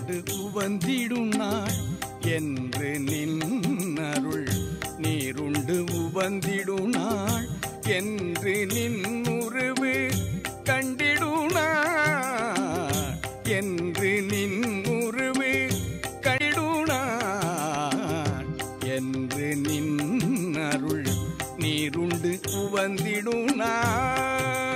நீருண்டு உவந்திடும் நாள் என்று நின்னருள் நீருண்டு உவந்திடும் நாள் என்று நின்னுருவு கண்டிடும் நாள் என்று நின்னுருவு கண்டிடும் நாள் என்று நின்னருள் நீருண்டு உவந்திடும் நாள்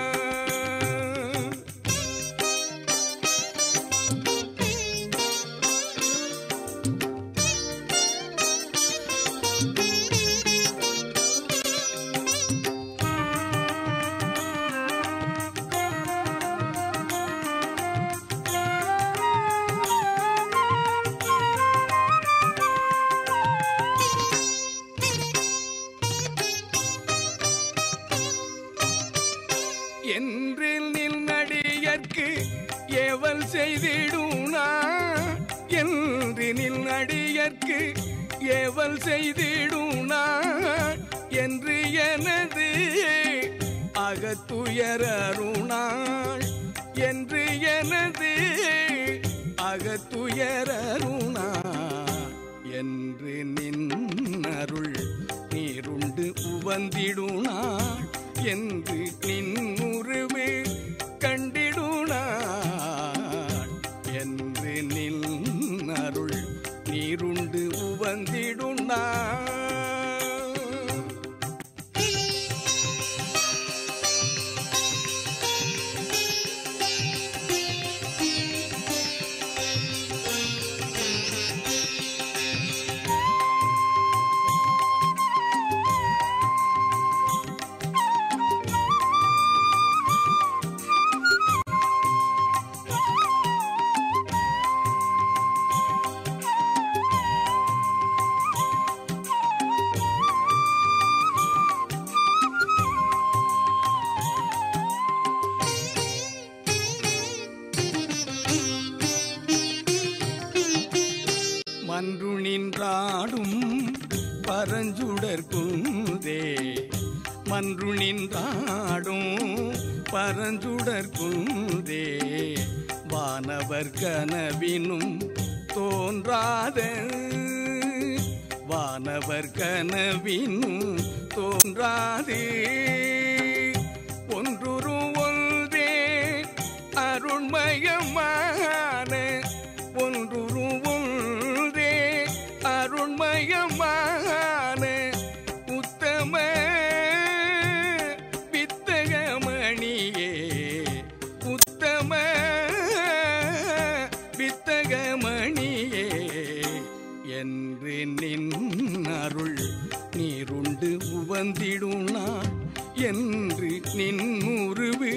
என்று நின்னடியற்கு ஏவல் செய்திடுனா என்று நின்னடியற்கு ஏவல் செய்திடுனா என்று எனது அகத்துயரருணாள் என்று எனது அகத்துயரருணா என்று நின்னருள் நீருண்டு உவந்திடுனாள் என்று நின்னுருவு கண்டிடுனாள் என்று நின்னருள் நீருண்டு உவந்திடுனாள் மன்று நின்றாடும் பரஞ்சுடர் குந்தே மன்று நின்றாடும் பரஞ்சுடர் குந்தே வானவர் கனவினும் தோன்றாத வானவர் கனவினும் தோன்றாது ஒன்றுரு ஒன்றே அருண்மயமான ஒன்றுரு ஒன்றே அருண்மயமான உத்தம வித்தகமணியே உத்தம வித்தகமணியே என்று நின்னருள் நீருண்டு உவந்திடுனா என்று நின்னுருவு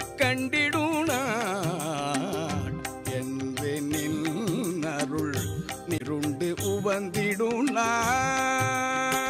கண்டிடுனாள் என்று நின்னருள் நிருண்டு உவந்திடுனாள்